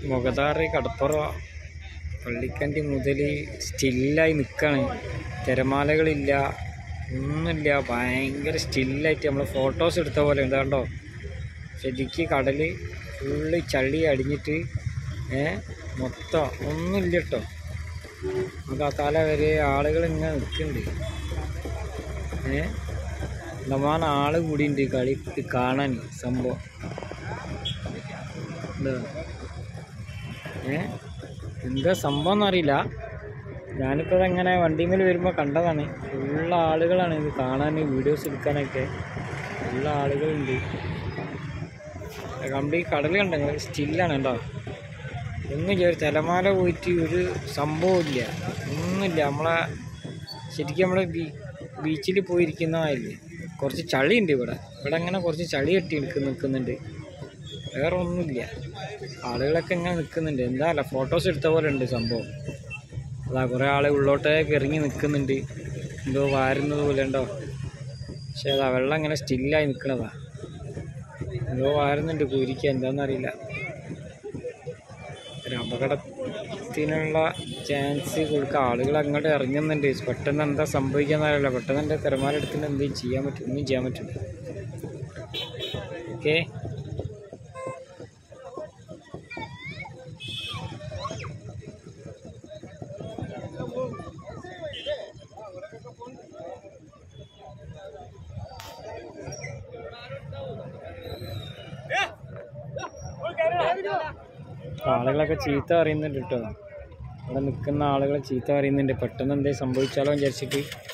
മുഖതാറ് കടപ്പുറ പള്ളിക്കണ്ടി മുതൽ സ്റ്റില്ലായി നിൽക്കുകയാണ് തിരമാലകളില്ല ഒന്നുമില്ല ഭയങ്കര സ്റ്റില്ലായിട്ട് നമ്മൾ ഫോട്ടോസ് എടുത്ത പോലെ ഉണ്ട് കണ്ടോ ശരിക്ക് കടൽ ഫുള്ള് ചളി അടിഞ്ഞിട്ട് ഏ മൊത്തം ഒന്നുമില്ല കേട്ടോ നമുക്ക് ആ തല വരെ ആളുകൾ ഇങ്ങനെ നിൽക്കുന്നുണ്ട് ഏ നമാന ആള് കൂടിയുണ്ട് കളി കാണാൻ സംഭവം എന്താ ഏ എന്താ സംഭവം എന്നറിയില്ല ഞാനിപ്പോൾ ഇങ്ങനെ വണ്ടിമേൽ വരുമ്പോൾ കണ്ടതാണ് ഫുള്ള ആളുകളാണ് ഇത് കാണാൻ വീഡിയോസ് എടുക്കാനൊക്കെ ഫുള്ള ആളുകളുണ്ട് കംപ്ലീറ്റ് കടൽ കണ്ടെങ്കിൽ സ്റ്റില്ലാണ് കേട്ടോ ഒന്നും ഒരു തിലമാല പോയിട്ട് ഒരു സംഭവമില്ല ഒന്നുമില്ല നമ്മളെ ശരിക്കും നമ്മൾ ബീ ബീച്ചിൽ പോയിരിക്കുന്നതായില്ലേ കുറച്ച് ചളിയുണ്ട് ഇവിടെ ഇവിടെ അങ്ങനെ കുറച്ച് ചളി കെട്ടി നിൽക്കുന്ന നിൽക്കുന്നുണ്ട് വേറെ ഒന്നുമില്ല ആളുകളൊക്കെ ഇങ്ങനെ നിൽക്കുന്നുണ്ട് എന്താ അല്ല ഫോട്ടോസ് എടുത്ത പോലെ ഉണ്ട് സംഭവം അതാ കുറേ ആൾ ഉള്ളോട്ടേക്ക് ഇറങ്ങി നിൽക്കുന്നുണ്ട് എന്തോ വാരുന്നത് പോലെ ഉണ്ടോ പക്ഷേ അതാ വെള്ളം ഇങ്ങനെ സ്റ്റില്ലായി നിൽക്കണതാ എന്തോ വാരുന്നുണ്ട് കുരിക്കുക എന്താണെന്നറിയില്ല ഒരു അപകടത്തിനുള്ള ചാൻസ് കൊടുക്കുക ആളുകൾ അങ്ങോട്ട് ഇറങ്ങുന്നുണ്ട് പെട്ടെന്ന് എന്താ സംഭവിക്കാന്നറിയില്ല പെട്ടെന്ന് എൻ്റെ തിരമാല എടുത്തിട്ട് എന്തെങ്കിലും ചെയ്യാൻ പറ്റും ഒന്നും ചെയ്യാൻ പറ്റില്ല ഓക്കെ ആളുകളൊക്കെ ചീത്ത പറയുന്നുണ്ട് കേട്ടോ അവിടെ നിൽക്കുന്ന ആളുകളെ ചീത്ത പറയുന്നുണ്ട് പെട്ടെന്ന് എന്തെങ്കിലും സംഭവിച്ചാലോ വിചാരിച്ചിട്ട്